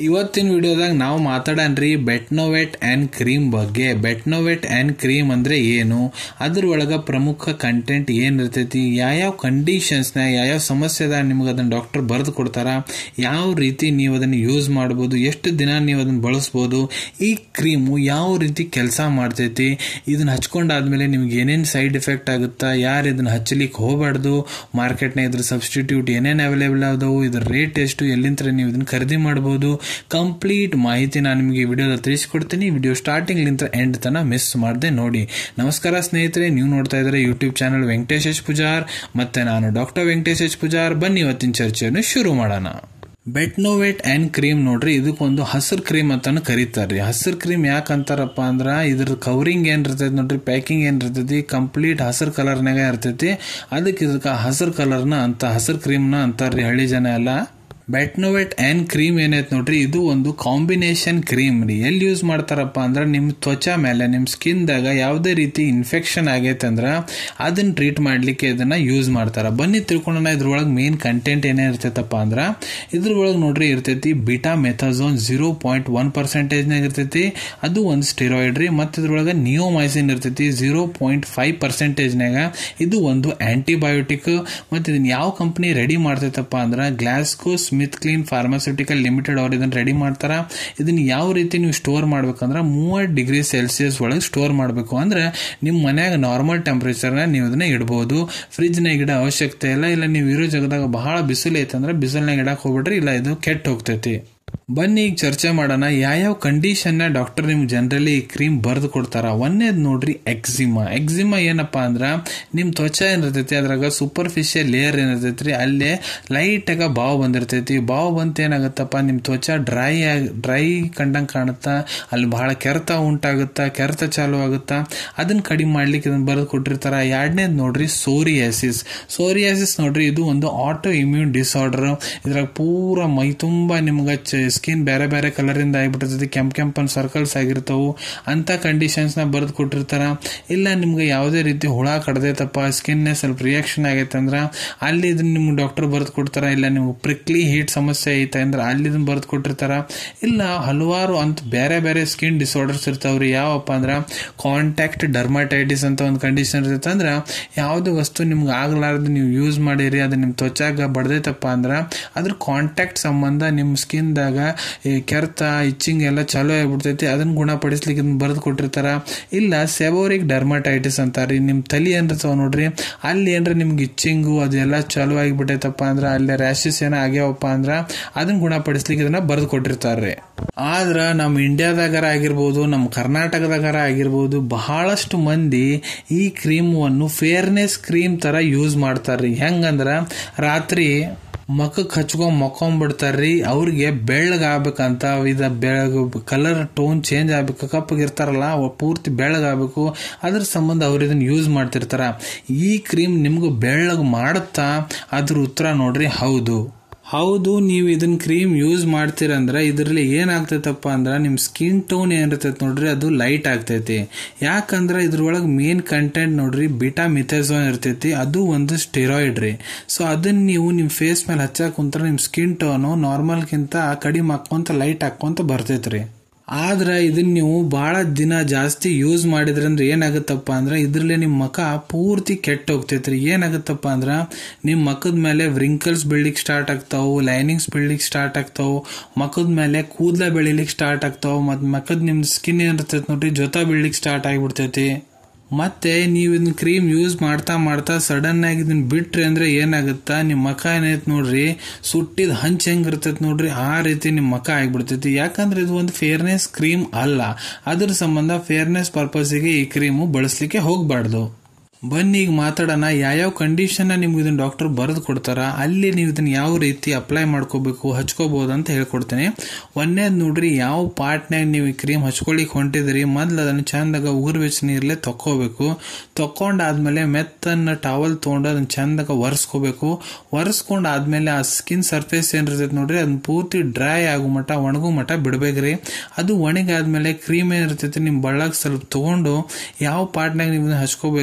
ಇವತ್ತಿನ ವಿಡಿಯೋದಾಗ ನಾವು ಮಾತಾಡನ್ರಿ ಬೆಟ್ನೋವೆಟ್ ಆ್ಯಂಡ್ ಕ್ರೀಮ್ ಬಗ್ಗೆ ಬೆಟ್ನೋವೆಟ್ ಆ್ಯಂಡ್ ಕ್ರೀಮ್ ಅಂದ್ರೆ ಏನು ಅದ್ರೊಳಗೆ ಪ್ರಮುಖ ಕಂಟೆಂಟ್ ಏನಿರ್ತೈತಿ ಯಾವ್ಯಾವ ಕಂಡೀಷನ್ಸ್ನ ಯಾವ್ಯಾವ ಸಮಸ್ಯೆದಾಗ ನಿಮ್ಗೆ ಅದನ್ನ ಡಾಕ್ಟರ್ ಬರೆದು ಕೊಡ್ತಾರ ಯಾವ ರೀತಿ ನೀವು ಅದನ್ನು ಯೂಸ್ ಮಾಡ್ಬೋದು ಎಷ್ಟು ದಿನ ನೀವು ಅದನ್ನು ಬಳಸ್ಬೋದು ಈ ಕ್ರೀಮು ಯಾವ ರೀತಿ ಕೆಲಸ ಮಾಡ್ತೈತಿ ಇದನ್ನ ಹಚ್ಕೊಂಡಾದ್ಮೇಲೆ ನಿಮ್ಗೆ ಏನೇನು ಸೈಡ್ ಎಫೆಕ್ಟ್ ಆಗುತ್ತಾ ಯಾರು ಇದನ್ನ ಹಚ್ಚಲಿಕ್ಕೆ ಹೋಗಬಾರ್ದು ಮಾರ್ಕೆಟ್ನ ಇದ್ರ ಸಬ್ಸ್ಟಿಟ್ಯೂಟ್ ಏನೇನು ಅವೈಲೇಬಲ್ ಆದವು ಇದ್ರ ರೇಟ್ ಎಷ್ಟು ಎಲ್ಲಿಂದ ನೀವು ಇದನ್ನ ಖರೀದಿ ಮಾಡ್ಬೋದು ಕಂಪ್ಲೀಟ್ ಮಾಹಿತಿ ನಾನು ನಿಮಗೆ ಈ ವಿಡಿಯೋದಲ್ಲಿ ತಿಳಿಸ್ಕೊಡ್ತೀನಿ ವಿಡಿಯೋ ಸ್ಟಾರ್ಟಿಂಗ್ಲಿಂದ ಎಂಡ್ ತನ ಮಿಸ್ ಮಾಡದೆ ನೋಡಿ ನಮಸ್ಕಾರ ಸ್ನೇಹಿತರೆ ನೀವು ನೋಡ್ತಾ ಇದ್ದಾರೆ YouTube channel Venkatesh H Pujar ಮತ್ತೆ ನಾನು ಡಾಕ್ಟರ್ ವೆಂಕಟೇಶ್ ಎಚ್ ಪೂಜಾರ್ ಬನ್ನಿ ಇವತ್ತಿನ ಚರ್ಚೆಯನ್ನು ಶುರು ಮಾಡೋಣ ಬೆಟ್ನೋವೆಟ್ ಆ್ಯಂಡ್ ಕ್ರೀಮ್ ನೋಡ್ರಿ ಇದಕ್ಕೊಂದು ಹಸಿರು ಕ್ರೀಮ್ ಅಂತಾನು ಕರೀತಾರ್ರಿ ಹಸಿರು ಕ್ರೀಮ್ ಯಾಕೆ ಅಂತಾರಪ್ಪ ಅಂದ್ರೆ ಇದ್ರ ಕವರಿಂಗ್ ಏನ್ ಇರ್ತೈತಿ ನೋಡ್ರಿ ಪ್ಯಾಕಿಂಗ್ ಏನ್ ಇರ್ತೈತಿ ಕಂಪ್ಲೀಟ್ ಹಸಿರು ಕಲರ್ನಾಗ ಇರ್ತೈತಿ ಅದಕ್ಕೆ ಇದಕ್ಕೆ ಹಸಿರು ಕಲರ್ನ ಅಂತ ಹಸಿರು ಕ್ರೀಮ್ನ ಅಂತಾರ್ರಿ ಹಳ್ಳಿ ಜನ ಎಲ್ಲ ಬೆಟ್ನೋವೆಟ್ ಆ್ಯಂಡ್ ಕ್ರೀಮ್ ಏನೈತೆ ನೋಡ್ರಿ ಇದು ಒಂದು ಕಾಂಬಿನೇಷನ್ ಕ್ರೀಮ್ ರೀ ಎಲ್ಲಿ ಯೂಸ್ ಮಾಡ್ತಾರಪ್ಪ ಅಂದ್ರೆ ನಿಮ್ಮ ತ್ವಚಾ ಮೇಲೆ ನಿಮ್ಮ ಸ್ಕಿನ್ದಾಗ ಯಾವುದೇ ರೀತಿ ಇನ್ಫೆಕ್ಷನ್ ಆಗೈತೆ ಅಂದ್ರೆ ಅದನ್ನ ಟ್ರೀಟ್ ಮಾಡ್ಲಿಕ್ಕೆ ಇದನ್ನ ಯೂಸ್ ಮಾಡ್ತಾರ ಬನ್ನಿ ತಿಳ್ಕೊಳ್ಳೋಣ ಇದ್ರೊಳಗೆ ಮೇನ್ ಕಂಟೆಂಟ್ ಏನೇ ಇರ್ತೈತಪ್ಪ ಅಂದ್ರೆ ಇದ್ರೊಳಗೆ ನೋಡ್ರಿ ಇರ್ತೈತಿ betamethasone zero point one ಪರ್ಸೆಂಟೇಜ್ನಾಗ ಇರ್ತೈತಿ ಅದು ಒಂದು ಸ್ಟೆರಾಯ್ಡ್ ರೀ ಮತ್ತು ಇದ್ರೊಳಗೆ ನಿಯೋಮೈಸಿನ್ ಇರ್ತೈತಿ ಜೀರೋ ಪಾಯಿಂಟ್ ಫೈವ್ ಪರ್ಸೆಂಟೇಜ್ನಾಗ ಇದು ಒಂದು ಆಂಟಿಬಯೋಟಿಕ್ ಮತ್ತು ಇದನ್ನ ಯಾವ ಕಂಪ್ನಿ ರೆಡಿ ಮಾಡ್ತೈತಪ್ಪ ಅಂದ್ರೆ GlaxoSmithKline pharmaceutical limited ಅವ್ರು ಇದನ್ನ ರೆಡಿ ಮಾಡ್ತಾರ ಇದನ್ನ ಯಾವ ರೀತಿ ನೀವು ಸ್ಟೋರ್ ಮಾಡ್ಬೇಕಂದ್ರೆ ಮೂವತ್ತು ಡಿಗ್ರಿ ಸೆಲ್ಸಿಯಸ್ ಒಳಗೆ ಸ್ಟೋರ್ ಮಾಡಬೇಕು ಅಂದ್ರೆ ನಿಮ್ಮ ಮನ್ಯಾಗ ನಾರ್ಮಲ್ ಟೆಂಪರೇಚರ್ನ ನೀವು ಇದನ್ನ ಇಡ್ಬೋದು ಫ್ರಿಜ್ನಾಗ ಇಡೋ ಅವಶ್ಯಕತೆ ಇಲ್ಲ ಇಲ್ಲ ನೀವು ಇರೋ ಜಾಗದಾಗ ಬಹಳ ಬಿಸಿಲು ಐತಂದ್ರೆ ಬಿಸಿಲ್ನಾಗ ಇಡಕ್ಕೆ ಹೋಗ್ಬಿಟ್ರೆ ಇಲ್ಲ ಇದು ಕೆಟ್ಟ ಹೋಗ್ತೈತಿ ಬನ್ನಿ ಈಗ ಚರ್ಚೆ ಮಾಡೋಣ ಯಾವ್ಯಾವ ಕಂಡೀಷನ್ನ ಡಾಕ್ಟರ್ ನಿಮ್ಗೆ ಜನರಲಿ ಈ ಕ್ರೀಮ್ ಬರೆದು ಕೊಡ್ತಾರ ಒಂದೇದ್ ನೋಡ್ರಿ ಎಕ್ಸಿಮಾ ಎಕ್ಸಿಮಾ ಏನಪ್ಪಾ ಅಂದ್ರ ನಿಮ್ಮ ತ್ವಚೆ ಏನಿರ್ತೈತಿ ಅದ್ರಾಗ ಸೂಪರ್ಫಿಷಿಯಲ್ ಲೇಯರ್ ಏನಿರ್ತೈತಿ ರೀ ಅಲ್ಲೇ ಲೈಟಾಗ ಬಾವು ಬಂದಿರ್ತೈತಿ ಬಾವು ಬಂತ ಏನಾಗುತ್ತಪ್ಪ ನಿಮ್ಮ ತ್ವಚೆ ಡ್ರೈ ಆಗಿ ಡ್ರೈ ಕಂಡಂಗೆ ಕಾಣುತ್ತಾ ಅಲ್ಲಿ ಬಹಳ ಕೆರೆತ ಉಂಟಾಗುತ್ತಾ ಕೆರೆತ ಚಾಲು ಆಗುತ್ತಾ ಅದನ್ನ ಕಡಿಮೆ ಮಾಡ್ಲಿಕ್ಕೆ ಇದನ್ನ ಬರೆದು ಕೊಟ್ಟಿರ್ತಾರ ಎರಡನೇದು ನೋಡ್ರಿ ಸೋರಿಯಾಸಿಸ್ ಸೋರಿಯಾಸಿಸ್ ನೋಡ್ರಿ ಇದು ಒಂದು ಆಟೋ ಇಮ್ಯೂನ್ ಡಿಸಾರ್ಡರ್ ಇದ್ರಾಗ ಪೂರ ಮೈ ತುಂಬ ನಿಮ್ಗೆ ಸ್ಕಿನ್ ಬೇರೆ ಬೇರೆ ಕಲರಿಂದ ಆಗಿಬಿಟ್ಟಿರ್ತೈತಿ ಕೆಂಪ್ ಕೆಂಪನ್ ಸರ್ಕಲ್ಸ್ ಆಗಿರ್ತಾವು ಅಂತ ಕಂಡೀಷನ್ಸ್ನ ಬರೆದು ಕೊಟ್ಟಿರ್ತಾರ ಇಲ್ಲ ನಿಮ್ಗೆ ಯಾವುದೇ ರೀತಿ ಹುಳ ಕಡ್ದೈತಪ್ಪ ಸ್ಕಿನ್ನೇ ಸ್ವಲ್ಪ ರಿಯಾಕ್ಷನ್ ಆಗೈತೆ ಅಂದ್ರೆ ಅಲ್ಲಿ ಇದನ್ನ ನಿಮ್ಗೆ ಡಾಕ್ಟರ್ ಬರೆದು ಕೊಡ್ತಾರ ಇಲ್ಲ ನಿಮ್ಗೆ ಪ್ರಿಕ್ಲಿ ಹೀಟ್ ಸಮಸ್ಯೆ ಐತೆ ಅಂದ್ರೆ ಅಲ್ಲಿ ಇದನ್ನ ಬರೆದು ಕೊಟ್ಟಿರ್ತಾರ ಇಲ್ಲ ಹಲವಾರು ಅಂತ ಬೇರೆ ಬೇರೆ ಸ್ಕಿನ್ ಡಿಸಾರ್ಡರ್ಸ್ ಇರ್ತಾವ್ರಿ ಯಾವಪ್ಪ ಅಂದ್ರೆ ಕಾಂಟ್ಯಾಕ್ಟ್ ಡರ್ಮಾಟೈಟಿಸ್ ಅಂತ ಒಂದು ಕಂಡೀಷನ್ ಇರ್ತೈತೆ ಅಂದ್ರೆ ಯಾವುದೇ ವಸ್ತು ನಿಮ್ಗೆ ಆಗ್ಲಾರ್ದು ನೀವು ಯೂಸ್ ಮಾಡಿರಿ ಅದು ನಿಮ್ಮ ತ್ವಚಾಗ ಬಡ್ದೈತಪ್ಪ ಅಂದ್ರೆ ಅದ್ರ ಕಾಂಟ್ಯಾಕ್ಟ್ ಸಂಬಂಧ ನಿಮ್ಮ ಸ್ಕಿನ್ದಾಗ ಈ ಕೆರೆತ ಇಚ್ಚಿಂಗ್ ಎಲ್ಲ ಚಲೋ ಆಗ್ಬಿಡ್ತೈತಿ ಅದನ್ನ ಗುಣಪಡಿಸ್ಲಿಕ್ಕೆ ಇದನ್ನ ಬರೆದು ಕೊಟ್ಟಿರ್ತಾರ ಇಲ್ಲ ಸೆಬೋರಿಕ್ ಡರ್ಮಾಟೈಟಿಸ್ ಅಂತಾರ್ರಿ ನಿಮ್ಮ ತಲೆ ಏನಿರ್ತಾವ ನೋಡ್ರಿ ಅಲ್ಲಿ ಏನ್ರ ನಿಮ್ಗೆ ಇಚ್ಚಿಂಗು ಅದೆಲ್ಲ ಚಲೋ ಆಗಿಬಿಟ್ಟೈತಪ್ಪ ಅಂದ್ರೆ ಅಲ್ಲಿ ರ್ಯಾಶಸ್ ಏನೋ ಆಗ್ಯಾವಪ್ಪ ಅಂದ್ರೆ ಅದನ್ನ ಗುಣಪಡಿಸ್ಲಿಕ್ಕೆ ಇದನ್ನ ಬರೆದು ಕೊಟ್ಟಿರ್ತಾರ್ರಿ ಆದ್ರ ನಮ್ಮ ಇಂಡಿಯಾದಾಗರ ಆಗಿರ್ಬೋದು ನಮ್ಮ ಕರ್ನಾಟಕದಾಗರ ಆಗಿರ್ಬೋದು ಬಹಳಷ್ಟು ಮಂದಿ ಈ ಕ್ರೀಮನ್ನು ಫೇರ್ನೆಸ್ ಕ್ರೀಮ್ ತರ ಯೂಸ್ ಮಾಡ್ತಾರ್ರಿ ಹೆಂಗಂದ್ರ ರಾತ್ರಿ ಮಖಕ್ಕೆ ಹಚ್ಕೊಂಡ್ ಮಕ್ಕೊಂಡ್ಬಿಡ್ತಾರ್ರಿ ಅವ್ರಿಗೆ ಬೆಳ್ಳಗಾಗ್ಬೇಕಂತ ಇದ ಬೆಳಗ್ ಕಲರ್ ಟೋನ್ ಚೇಂಜ್ ಆಗ್ಬೇಕು ಕಪ್ಪಗಿರ್ತಾರಲ್ಲ ಪೂರ್ತಿ ಬೆಳ್ಳಗಾಗಬೇಕು ಅದ್ರ ಸಂಬಂಧ ಅವ್ರು ಇದನ್ನ ಯೂಸ್ ಮಾಡ್ತಿರ್ತಾರ ಈ ಕ್ರೀಮ್ ನಿಮ್ಗೆ ಬೆಳ್ಳಗ್ ಮಾಡುತ್ತಾ ಅದ್ರ ಉತ್ತರ ನೋಡ್ರಿ ಹೌದು ಹೌದು ನೀವು ಇದನ್ನ ಕ್ರೀಮ್ ಯೂಸ್ ಮಾಡ್ತೀರಂದ್ರೆ ಇದರಲ್ಲಿ ಏನಾಗ್ತೈತಪ್ಪ ಅಂದ್ರೆ ನಿಮ್ಮ ಸ್ಕಿನ್ ಟೋನ್ ಏನಿರ್ತೈತೆ ನೋಡ್ರಿ ಅದು ಲೈಟ್ ಆಗ್ತೈತಿ ಯಾಕಂದ್ರೆ ಇದ್ರೊಳಗೆ ಮೇನ್ ಕಂಟೆಂಟ್ ನೋಡ್ರಿ ಬಿಟಾ ಮಿಥೆಝೋನ್ ಇರ್ತೈತಿ ಅದು ಒಂದು ಸ್ಟೆರಾಯ್ಡ್ ರೀ ಸೊ ಅದನ್ನ ನೀವು ನಿಮ್ಮ ಫೇಸ್ ಮೇಲೆ ಹಚ್ಚಾಕ ಕುಂತ್ರೆ ನಿಮ್ಮ ಸ್ಕಿನ್ ಟೋನು ನಾರ್ಮಲ್ಗಿಂತ ಕಡಿಮೆ ಹಾಕೊಂತ ಲೈಟ್ ಹಾಕೊಂತ ಬರ್ತೈತ್ರಿ ಆದ್ರೆ ಇದನ್ನ ನೀವು ಬಹಳ ದಿನ ಜಾಸ್ತಿ ಯೂಸ್ ಮಾಡಿದ್ರಂದ್ರೆ ಏನಾಗುತ್ತಪ್ಪ ಅಂದ್ರೆ ಇದ್ರಲ್ಲೇ ನಿಮ್ಮ ಮುಖ ಪೂರ್ತಿ ಕೆಟ್ಟ ಹೋಗ್ತೈತ್ರಿ ಏನಾಗುತ್ತಪ್ಪ ಅಂದ್ರೆ ನಿಮ್ಮ ಮುಖದ ಮೇಲೆ ವ್ರಿಂಕಲ್ಸ್ ಬೆಳಿಲಿಕ್ಕೆ ಸ್ಟಾರ್ಟ್ ಆಗ್ತಾವು ಲೈನಿಂಗ್ಸ್ ಬೆಳಿಲಿಕ್ಕೆ ಸ್ಟಾರ್ಟ್ ಆಗ್ತಾವು ಮುಖದ ಮೇಲೆ ಕೂದಲ ಬೆಳಿಲಿಕ್ಕೆ ಸ್ಟಾರ್ಟ್ ಆಗ್ತಾವು ಮತ್ತು ಮುಖದ ನಿಮ್ಮ ಸ್ಕಿನ್ ಏನಿರ್ತೈತೆ ನೋಡ್ರಿ ಜೊತೆ ಬೆಳಿಲಿಕ್ಕೆ ಸ್ಟಾರ್ಟ್ ಆಗಿಬಿಡ್ತೈತಿ ಮತ್ತೆ ನೀವು ಇದನ್ನ ಕ್ರೀಮ್ ಯೂಸ್ ಮಾಡ್ತಾ ಮಾಡ್ತಾ ಸಡನ್ ಆಗಿ ಇದನ್ನ ಬಿಟ್ರಿ ಅಂದ್ರೆ ಏನಾಗುತ್ತಾ ನಿಮ್ಮ ಮಖ ಏನೈತೆ ನೋಡ್ರಿ ಸುಟ್ಟಿದ ಹಂಚ್ ಹೆಂಗಿರ್ತೈತೆ ನೋಡ್ರಿ ಆ ರೀತಿ ನಿಮ್ಮ ಮಖ ಆಗಿಬಿಡ್ತೈತಿ ಯಾಕಂದ್ರೆ ಇದು ಒಂದು ಫೇರ್ನೆಸ್ ಕ್ರೀಮ್ ಅಲ್ಲ ಅದ್ರ ಸಂಬಂಧ ಫೇರ್ನೆಸ್ ಪರ್ಪಸ್ಗೆ ಈ ಕ್ರೀಮು ಬಳಸಲಿಕ್ಕೆ ಹೋಗ್ಬಾರ್ದು ಬನ್ನಿ ಈಗ ಮಾತಾಡೋಣ ಯಾವ್ಯಾವ ಕಂಡೀಷನ್ ನಿಮ್ಗೆ ಇದನ್ನ ಡಾಕ್ಟರ್ ಬರೆದು ಕೊಡ್ತಾರ ಅಲ್ಲಿ ನೀವು ಇದನ್ನ ಯಾವ ರೀತಿ ಅಪ್ಲೈ ಮಾಡ್ಕೋಬೇಕು ಹಚ್ಕೋಬಹುದು ಅಂತ ಹೇಳ್ಕೊಡ್ತೇನೆ ಒಂದೇದ್ ನೋಡ್ರಿ ಯಾವ ಪಾರ್ಟ್ನಾಗ ನೀವು ಈ ಕ್ರೀಮ್ ಹಚ್ಕೊಳಿಕ್ ಹೊಂಟಿದ್ರಿ ಮೊದ್ಲು ಅದನ್ನ ಚಂದಾಗ ಉಗುರು ಬೆಚ್ಚ ನೀರ್ಲೆ ತಕ್ಕೋಬೇಕು ತಕೊಂಡಾದ್ಮೇಲೆ ಮೆತ್ತನ್ನ ಟವಲ್ ತೊಗೊಂಡು ಅದನ್ನ ಚಂದಾಗ ಒರೆಸ್ಕೋಬೇಕು ಒರೆಸ್ಕೊಂಡ್ ಆದ್ಮೇಲೆ ಆ ಸ್ಕಿನ್ ಸರ್ಫೇಸ್ ಏನಿರ್ತೈತೆ ನೋಡ್ರಿ ಅದನ್ನ ಪೂರ್ತಿ ಡ್ರೈ ಆಗೋ ಮಟ ಒಣಗೋ ಮಟ ಬಿಡ್ಬೇಕ್ರಿ ಅದು ಒಣಗಾದ್ಮೇಲೆ ಕ್ರೀಮ್ ಏನಿರ್ತೈತಿ ನಿಮ್ ಬಳ್ಳಾಗ ಸ್ವಲ್ಪ ತಗೊಂಡು ಯಾವ ಪಾರ್ಟ್ನಾಗ ನೀವು ಹಚ್ಕೋಬೇಕು ಸ್ವಲ್ಪ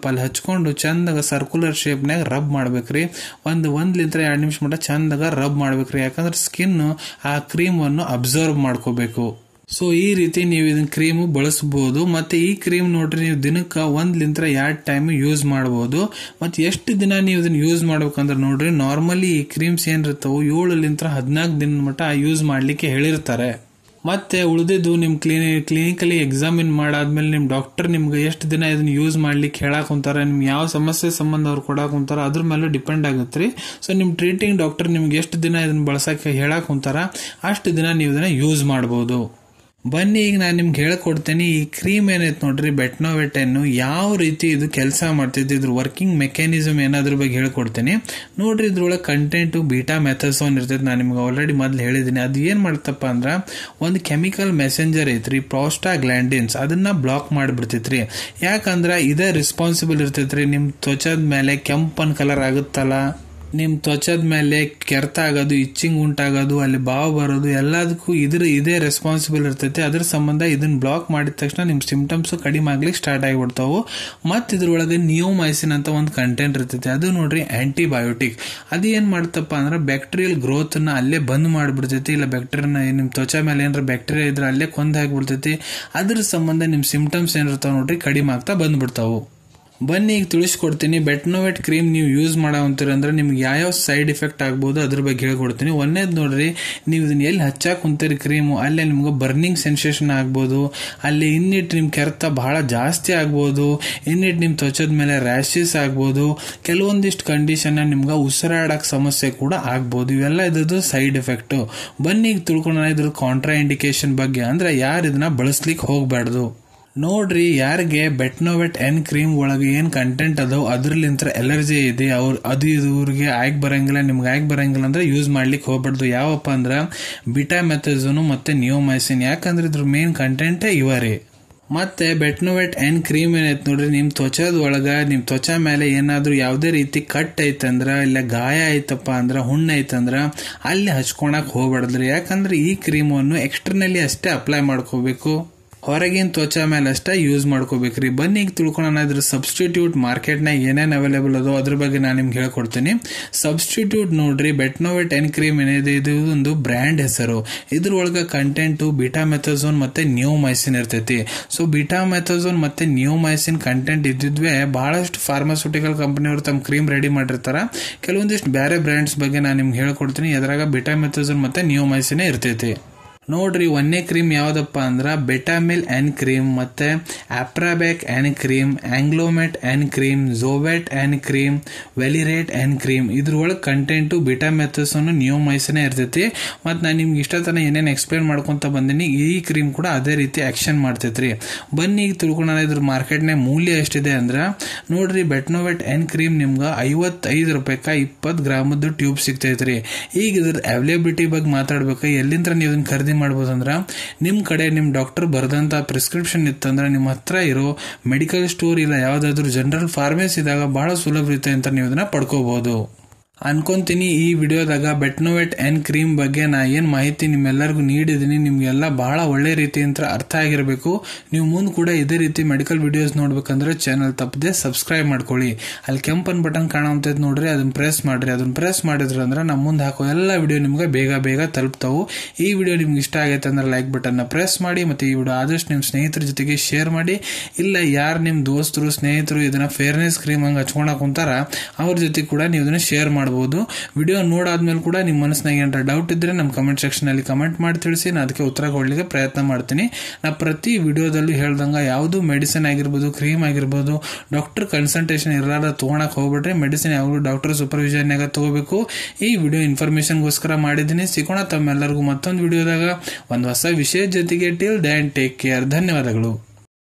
ಅಲ್ಲಿ ಹಚ್ಕೊಂಡು ಚಂದಾಗ ಸರ್ಕ್ಯುಲರ್ ಶೇಪ್ನಾಗ ರಬ್ ಮಾಡ್ಬೇಕ್ರಿ ಒಂದು ಒಂದ್ಲಿಂತ್ರ ಎರಡು ನಿಮಿಷ ಮಟ್ಟ ಚಂದಾಗ ರಬ್ ಮಾಡ್ಬೇಕ್ರಿ ಯಾಕಂದ್ರೆ ಸ್ಕಿನ್ ಆ ಕ್ರೀಮನ್ನು ಅಬ್ಸರ್ವ್ ಮಾಡ್ಕೋಬೇಕು ಸೊ ಈ ರೀತಿ ನೀವು ಇದನ್ನ ಕ್ರೀಮು ಬಳಸಬಹುದು ಮತ್ತೆ ಈ ಕ್ರೀಮ್ ನೋಡ್ರಿ ನೀವು ದಿನಕ್ಕೆ ಒಂದ್ಲಿಂತ್ರ ಎರಡು ಟೈಮ್ ಯೂಸ್ ಮಾಡಬಹುದು ಮತ್ತೆ ಎಷ್ಟು ದಿನ ನೀವು ಇದನ್ನ ಯೂಸ್ ಮಾಡ್ಬೇಕಂದ್ರೆ ನೋಡ್ರಿ ನಾರ್ಮಲಿ ಈ ಕ್ರೀಮ್ಸ್ ಏನಿರ್ತಾವೆ ಏಳಲಿಂತ್ರ ಹದಿನಾಲ್ಕು ದಿನ ಮಟ್ಟ ಯೂಸ್ ಮಾಡ್ಲಿಕ್ಕೆ ಹೇಳಿರ್ತಾರೆ ಮತ್ತೆ ಉಳಿದಿದ್ದು ನಿಮ್ಮ ಕ್ಲಿನಿ ಕ್ಲಿನಿಕಲಿ ಎಕ್ಸಾಮಿನ್ ಮಾಡಾದ್ಮೇಲೆ ನಿಮ್ಮ ಡಾಕ್ಟರ್ ನಿಮ್ಗೆ ಎಷ್ಟು ದಿನ ಇದನ್ನ ಯೂಸ್ ಮಾಡ್ಲಿಕ್ಕೆ ಹೇಳಕ್ ಕುಂತಾರ ನಿಮ್ಗೆ ಯಾವ ಸಮಸ್ಯೆ ಸಂಬಂಧ ಅವ್ರು ಕೊಡಾಕ್ ಕುಂತಾರ ಅದ್ರ ಮೇಲೆ ಡಿಪೆಂಡ್ ಆಗುತ್ತೆ ರೀ ಸೊ ನಿಮ್ಮ ಟ್ರೀಟಿಂಗ್ ಡಾಕ್ಟರ್ ನಿಮ್ಗೆ ಎಷ್ಟು ದಿನ ಇದನ್ನ ಬಳಸಕ್ಕೆ ಹೇಳಕ್ ಕುಂತಾರ ಅಷ್ಟು ದಿನ ನೀವು ಇದನ್ನ ಯೂಸ್ ಮಾಡ್ಬೋದು ಬನ್ನಿ ಈಗ ನಾನು ನಿಮ್ಗೆ ಹೇಳ್ಕೊಡ್ತೇನೆ ಈ ಕ್ರೀಮ್ ಏನೈತೆ ನೋಡ್ರಿ ಬೆಟ್ನೋವೆಟನ್ನು ಯಾವ ರೀತಿ ಇದು ಕೆಲಸ ಮಾಡ್ತಿದ್ದು ಇದ್ರ ವರ್ಕಿಂಗ್ ಮೆಕ್ಯಾನಿಸಮ್ ಏನಾದ್ರ ಬಗ್ಗೆ ಹೇಳ್ಕೊಡ್ತೇನೆ ನೋಡ್ರಿ ಇದ್ರೊಳಗೆ ಕಂಟೆಂಟು ಬೀಟಾ ಮೆಥಸೋನ್ ಇರ್ತೈತೆ ನಾನು ನಿಮ್ಗೆ ಆಲ್ರೆಡಿ ಮೊದಲು ಹೇಳಿದ್ದೀನಿ ಅದು ಏನು ಮಾಡ್ತಪ್ಪ ಅಂದ್ರೆ ಒಂದು ಕೆಮಿಕಲ್ ಮೆಸೆಂಜರ್ ಐತ್ರಿ ಪ್ರೋಸ್ಟಾ ಗ್ಲ್ಯಾಂಡಿನ್ಸ್ ಅದನ್ನ ಬ್ಲಾಕ್ ಮಾಡಿಬಿಡ್ತೈತ್ರಿ ಯಾಕಂದ್ರೆ ಇದೇ ರೆಸ್ಪಾನ್ಸಿಬಲ್ ಇರ್ತೈತ್ರಿ ನಿಮ್ಮ ತ್ವಚದ ಮೇಲೆ ಕೆಂಪನ್ ಕಲರ್ ಆಗುತ್ತಲ್ಲ ನಿಮ್ಮ ತ್ವಚದ ಮೇಲೆ ಕೆರೆತ ಆಗೋದು ಇಚ್ಚಿಂಗ್ ಉಂಟಾಗೋದು ಅಲ್ಲಿ ಬಾವು ಬರೋದು ಎಲ್ಲದಕ್ಕೂ ಇದ್ರ ಇದೇ ರೆಸ್ಪಾನ್ಸಿಬಲ್ ಇರ್ತೈತೆ ಅದ್ರ ಸಂಬಂಧ ಇದನ್ನ ಬ್ಲಾಕ್ ಮಾಡಿದ ತಕ್ಷಣ ನಿಮ್ಮ ಸಿಂಪ್ಟಮ್ಸ್ ಕಡಿಮೆ ಆಗ್ಲಿಕ್ಕೆ ಸ್ಟಾರ್ಟ್ ಆಗಿಬಿಡ್ತಾವು ಮತ್ತು ಇದ್ರೊಳಗೆ ನಿಯೋಮೈಸಿನ್ ಅಂತ ಒಂದು ಕಂಟೆಂಟ್ ಇರ್ತೈತೆ ಅದು ನೋಡ್ರಿ ಆಂಟಿಬಯೋಟಿಕ್ ಅದು ಏನು ಮಾಡ್ತಪ್ಪ ಅಂದ್ರೆ ಬ್ಯಾಕ್ಟೀರಿಯಲ್ ಗ್ರೋತ್ನ ಅಲ್ಲೇ ಬಂದ್ ಮಾಡಿಬಿಡ್ತೈತಿ ಇಲ್ಲ ಬ್ಯಾಕ್ಟೀರಿಯನ ನಿಮ್ಮ ತ್ವಚೆ ಮೇಲೆ ಏನಾರ ಬ್ಯಾಕ್ಟೀರಿಯಾ ಇದ್ರೆ ಅಲ್ಲೇ ಕೊಂದ್ ಹಾಕಿಬಿಡ್ತೈತಿ ಅದ್ರ ಸಂಬಂಧ ನಿಮ್ಮ ಸಿಂಪ್ಟಮ್ಸ್ ಏನಿರ್ತಾವ ನೋಡ್ರಿ ಕಡಿಮೆ ಆಗ್ತಾ ಬಂದ್ಬಿಡ್ತಾವು ಬನ್ನಿ ಈಗ ತಿಳಿಸ್ಕೊಡ್ತೀನಿ ಬೆಟ್ನೋವೆಟ್ ಕ್ರೀಮ್ ನೀವು ಯೂಸ್ ಮಾಡವಂತೀರ ಅಂದ್ರೆ ನಿಮ್ಗೆ ಯಾವ್ಯಾವ ಸೈಡ್ ಎಫೆಕ್ಟ್ ಆಗ್ಬೋದು ಅದ್ರ ಬಗ್ಗೆ ಹೇಳ್ಕೊಡ್ತೀನಿ ಒಂದೇದು ನೋಡ್ರಿ ನೀವು ಇದನ್ನ ಎಲ್ಲಿ ಹಚ್ಚಾಕ್ ಕುಂತೀರಿ ಕ್ರೀಮು ಅಲ್ಲೇ ನಿಮ್ಗೆ ಬರ್ನಿಂಗ್ ಸೆನ್ಸೇಷನ್ ಆಗ್ಬೋದು ಅಲ್ಲಿ ಇನ್ನಿಟ್ಟು ನಿಮ್ಮ ಕೆರೆತ ಬಹಳ ಜಾಸ್ತಿ ಆಗ್ಬೋದು ಇನ್ನಿಟ್ಟು ನಿಮ್ಮ ತ್ವಚದ ಮೇಲೆ ರ್ಯಾಶಸ್ ಆಗ್ಬೋದು ಕೆಲವೊಂದಿಷ್ಟು ಕಂಡೀಷನ್ ನಿಮ್ಗೆ ಉಸಿರಾಡಕ್ ಸಮಸ್ಯೆ ಕೂಡ ಆಗ್ಬೋದು ಇವೆಲ್ಲ ಇದ್ರದ್ದು ಸೈಡ್ ಎಫೆಕ್ಟ್ ಬನ್ನಿ ಈಗ ತಿಳ್ಕೊಳ್ಳೋಣ ಇದ್ರ ಕಾಂಟ್ರಾ ಇಂಡಿಕೇಶನ್ ಬಗ್ಗೆ ಅಂದ್ರೆ ಯಾರು ಇದನ್ನ ಬಳಸ್ಲಿಕ್ಕೆ ಹೋಗ್ಬಾರ್ದು ನೋಡ್ರಿ ಯಾರಿಗೆ ಬೆಟ್ನೋವೆಟ್ ಎನ್ ಕ್ರೀಮ್ ಒಳಗೆ ಏನ್ ಕಂಟೆಂಟ್ ಅದಾವ ಅದ್ರಲಿಂತ್ರ ಎಲರ್ಜಿ ಇದೆ ಅವ್ರ ಅದು ಇದು ಇವ್ರಿಗೆ ಆಯ್ಕೆ ಬರಂಗಿಲ್ಲ ನಿಮ್ಗೆ ಆಯ್ಕೆ ಬರಂಗಿಲ್ಲ ಅಂದ್ರೆ ಯೂಸ್ ಮಾಡ್ಲಿಕ್ಕೆ ಹೋಗ್ಬಾರ್ದು ಯಾವಪ್ಪ ಅಂದ್ರೆ ಬಿಟಾಮೆಥಜೋನು ಮತ್ತೆ ನಿಯೋಮೈಸಿನ್ ಯಾಕಂದ್ರೆ ಇದ್ರ ಮೇನ್ ಕಂಟೆಂಟೇ ಇವರೇ ಮತ್ತೆ ಬೆಟ್ನೋವೆಟ್ ಎನ್ ಕ್ರೀಮ್ ಏನೈತೆ ನೋಡ್ರಿ ನಿಮ್ ತ್ವಚದ ಒಳಗ ನಿಮ್ ತ್ವಚೆ ಮೇಲೆ ಏನಾದ್ರೂ ಯಾವುದೇ ರೀತಿ ಕಟ್ ಐತಂದ್ರ ಇಲ್ಲ ಗಾಯ ಐತಪ್ಪ ಅಂದ್ರ ಹುಣ್ಣ ಐತಂದ್ರ ಅಲ್ಲಿ ಹಚ್ಕೊಳಕ್ ಹೋಗ್ಬಾರ್ದ್ರಿ ಯಾಕಂದ್ರೆ ಈ ಕ್ರೀಮನ್ನು ಎಕ್ಸ್ಟರ್ನಲಿ ಅಷ್ಟೇ ಅಪ್ಲೈ ಮಾಡ್ಕೋಬೇಕು ಹೊರಗಿನ ತ್ವಚೆ ಮೇಲೆ ಅಷ್ಟೇ ಯೂಸ್ ಮಾಡ್ಕೋಬೇಕ್ರಿ ಬನ್ನಿ ಈಗ ತಿಳ್ಕೊಳ್ಳೋಣ ಇದ್ರ ಸಬ್ಸ್ಟಿಟ್ಯೂಟ್ ಮಾರ್ಕೆಟ್ನಾಗ ಏನೇನು ಅವೈಲೇಬಲ್ ಅದೋ ಅದ್ರ ಬಗ್ಗೆ ನಾನು ನಿಮ್ಗೆ ಹೇಳ್ಕೊಡ್ತೀನಿ ಸಬ್ಸ್ಟಿಟ್ಯೂಟ್ ನೋಡ್ರಿ ಬೆಟ್ನೋವೆಟ್ ಎನ್ ಕ್ರೀಮ್ ಏನಿದೆ ಇದು ಒಂದು ಬ್ರ್ಯಾಂಡ್ ಹೆಸರು ಇದ್ರೊಳಗೆ ಕಂಟೆಂಟು ಬಿಟಾಮೆಥಜೋನ್ ಮತ್ತೆ ನ್ಯೂಮೈಸಿನ್ ಇರ್ತೈತಿ ಸೊ ಬಿಟಾಮೆಥಜೋನ್ ಮತ್ತೆ ನ್ಯೂಮೈಸಿನ್ ಕಂಟೆಂಟ್ ಇದ್ದಿದ್ವೇ ಬಹಳಷ್ಟು ಫಾರ್ಮಾಸ್ಯೂಟಿಕಲ್ ಕಂಪನಿಯವರು ತಮ್ಮ ಕ್ರೀಮ್ ರೆಡಿ ಮಾಡಿರ್ತಾರ ಕೆಲವೊಂದಿಷ್ಟು ಬೇರೆ ಬ್ರ್ಯಾಂಡ್ಸ್ ಬಗ್ಗೆ ನಾನು ನಿಮ್ಗೆ ಹೇಳ್ಕೊಡ್ತೀನಿ ಎದ್ರಾಗ ಬಿಟಾಮೆಥಜೋನ್ ಮತ್ತೆ ನ್ಯೂಮೈಸಿನ್ ಇರ್ತೈತಿ ನೋಡ್ರಿ ಒಂದೇ ಕ್ರೀಮ್ ಯಾವ್ದಪ್ಪ ಅಂದ್ರ ಬೆಟಾಮಿಲ್ ಎನ್ ಕ್ರೀಮ್ ಮತ್ತೆ ಆಪ್ರಾಬ್ಯಾಕ್ ಎನ್ ಕ್ರೀಮ್ ಆಂಗ್ಲೋಮೆಟ್ ಎನ್ ಕ್ರೀಮ್ ಝೋವೆಟ್ ಎನ್ ಕ್ರೀಮ್ ವೆಲಿರೇಟ್ ಎನ್ ಕ್ರೀಮ್ ಇದ್ರೊಳಗೆ ಕಂಟೆಂಟು ಬಿಟಾಮೆಥಸನ್ನು ನಿಯೋಮೈಸನೇ ಇರ್ತೈತಿ ಮತ್ತು ನಾನು ನಿಮ್ಗೆ ಇಷ್ಟ ತನ ಏನೇನು ಎಕ್ಸ್ಪ್ಲೇನ್ ಮಾಡ್ಕೊಂತ ಬಂದೀನಿ ಈ ಕ್ರೀಮ್ ಕೂಡ ಅದೇ ರೀತಿ ಆಕ್ಷನ್ ಮಾಡ್ತೈತ್ರಿ ಬನ್ನಿ ಈಗ ತಿಳ್ಕೊಳ್ಳೋಣ ಇದ್ರ ಮಾರ್ಕೆಟ್ನಾಗ ಮೂಲ್ಯ ಎಷ್ಟಿದೆ ಅಂದ್ರೆ ನೋಡ್ರಿ ಬೆಟ್ನೋವೆಟ್ ಎನ್ ಕ್ರೀಮ್ ನಿಮ್ಗೆ ಐವತ್ತೈದು ರೂಪಾಯಿಕ ಇಪ್ಪತ್ತು ಗ್ರಾಮದ್ದು ಟ್ಯೂಬ್ ಸಿಗ್ತೈತ್ರಿ ಈಗ ಇದ್ರ ಅವೈಲೇಬಿಲಿಟಿ ಬಗ್ಗೆ ಮಾತಾಡ್ಬೇಕು ಎಲ್ಲಿಂದ ನೀವು ಇದನ್ನ ಖರೀದಿ ಮಾಡ್ಬೋದು ಅಂದ್ರೆ ನಿಮ್ಮ ಕಡೆ ನಿಮ್ಮ ಡಾಕ್ಟರ್ ಬರೆದಂತ ಪ್ರಿಸ್ಕ್ರಿಪ್ಷನ್ ಇತ್ತಂದ್ರೆ ನಿಮ್ಮ ಹತ್ರ ಇರೋ ಮೆಡಿಕಲ್ ಸ್ಟೋರ್ ಇಲ್ಲ ಯಾವ್ದಾದ್ರು ಜನರಲ್ ಫಾರ್ಮೆಸಿ ಇದ್ದಾಗ ಬಹಳ ಸುಲಭ ರೀತಿ ಅಂತ ನೀವು ಇದನ್ನ ಪಡ್ಕೋಬಹುದು ಅನ್ಕೊಂತೀನಿ ಈ ವಿಡಿಯೋದಾಗ ಬೆಟ್ನೋವೆಟ್ ಎನ್ ಕ್ರೀಮ್ ಬಗ್ಗೆ ನಾ ಏನು ಮಾಹಿತಿ ನಿಮ್ಮೆಲ್ಲರಿಗೂ ನೀಡಿದ್ದೀನಿ ನಿಮ್ಗೆಲ್ಲ ಬಹಳ ಒಳ್ಳೆ ರೀತಿಯಿಂದ ಅರ್ಥ ಆಗಿರಬೇಕು ನೀವು ಮುಂದೆ ಕೂಡ ಇದೇ ರೀತಿ ಮೆಡಿಕಲ್ ವಿಡಿಯೋಸ್ ನೋಡ್ಬೇಕಂದ್ರೆ ಚಾನಲ್ ತಪ್ಪದೆ ಸಬ್ಸ್ಕ್ರೈಬ್ ಮಾಡ್ಕೊಳ್ಳಿ ಅಲ್ಲಿ ಕೆಂಪನ್ ಬಟನ್ ಕಾಣುವಂಥದ್ದು ನೋಡ್ರಿ ಅದನ್ನ ಪ್ರೆಸ್ ಮಾಡ್ರಿ ಅದನ್ನ ಪ್ರೆಸ್ ಮಾಡಿದ್ರೆ ಅಂದ್ರೆ ನಮ್ಮ ಮುಂದೆ ಹಾಕೋ ಎಲ್ಲ ವಿಡಿಯೋ ನಿಮ್ಗೆ ಬೇಗ ಬೇಗ ತಲುಪ್ತಾವು ಈ ವಿಡಿಯೋ ನಿಮ್ಗೆ ಇಷ್ಟ ಆಗೈತೆ ಅಂದ್ರೆ ಲೈಕ್ ಬಟನ್ನ ಪ್ರೆಸ್ ಮಾಡಿ ಮತ್ತೆ ಈ ವಿಡಿಯೋ ಆದಷ್ಟು ನಿಮ್ಮ ಸ್ನೇಹಿತರ ಜೊತೆಗೆ ಶೇರ್ ಮಾಡಿ ಇಲ್ಲ ಯಾರು ನಿಮ್ಮ ದೋಸ್ತರು ಸ್ನೇಹಿತರು ಇದನ್ನ ಫೇರ್ನೆಸ್ ಕ್ರೀಮ್ ಹಂಗೆ ಹಚ್ಕೊಳಕ್ ಕುಂತಾರ ಅವ್ರ ಜೊತೆ ಕೂಡ ನೀವು ಇದನ್ನ ಶೇರ್ ಮಾಡಬಹುದು ವಿಡಿಯೋ ನೋಡಾದ್ಮೇಲೆ ಕೂಡ ನಿಮ್ಮ ಮನಸ್ಸಿನಾಗ ಏನಾರ ಡೌಟ್ ಇದ್ರೆ ನಮ್ಮ ಕಮೆಂಟ್ ಸೆಕ್ಷನ್ ಅಲ್ಲಿ ಕಮೆಂಟ್ ಮಾಡಿ ತಿಳಿಸಿ ನಾನು ಅದಕ್ಕೆ ಉತ್ತರ ಕೊಡ್ಲಿಕ್ಕೆ ಪ್ರಯತ್ನ ಮಾಡ್ತೀನಿ ನಾ ಪ್ರತಿ ವಿಡಿಯೋದಲ್ಲೂ ಹೇಳ್ದಂಗ ಯಾವುದು ಮೆಡಿಸಿನ್ ಆಗಿರ್ಬೋದು ಕ್ರೀಮ್ ಆಗಿರ್ಬೋದು ಡಾಕ್ಟರ್ ಕನ್ಸಲ್ಟೇಷನ್ ಇರಲಾರ ತಗೊಳಕ್ ಹೋಗ್ಬಿಟ್ರೆ ಮೆಡಿಸಿನ್ ಯಾವಾಗಲೂ ಡಾಕ್ಟರ್ ಸೂಪರ್ವಿಷನ್ನಾಗ ತಗೋಬೇಕು ಈ ವಿಡಿಯೋ ಇನ್ಫಾರ್ಮೇಶನ್ಗೋಸ್ಕರ ಮಾಡಿದ್ದೀನಿ ಸಿಗೋಣ ತಮ್ಮೆಲ್ಲರಿಗೂ ಮತ್ತೊಂದು ವಿಡಿಯೋದಾಗ ಒಂದು ಹೊಸ ವಿಷಯದ ಜೊತೆಗೆ ಟಿಲ್ ಡ್ಯಾನ್ ಟೇಕ್ ಕೇರ್ ಧನ್ಯವಾದಗಳು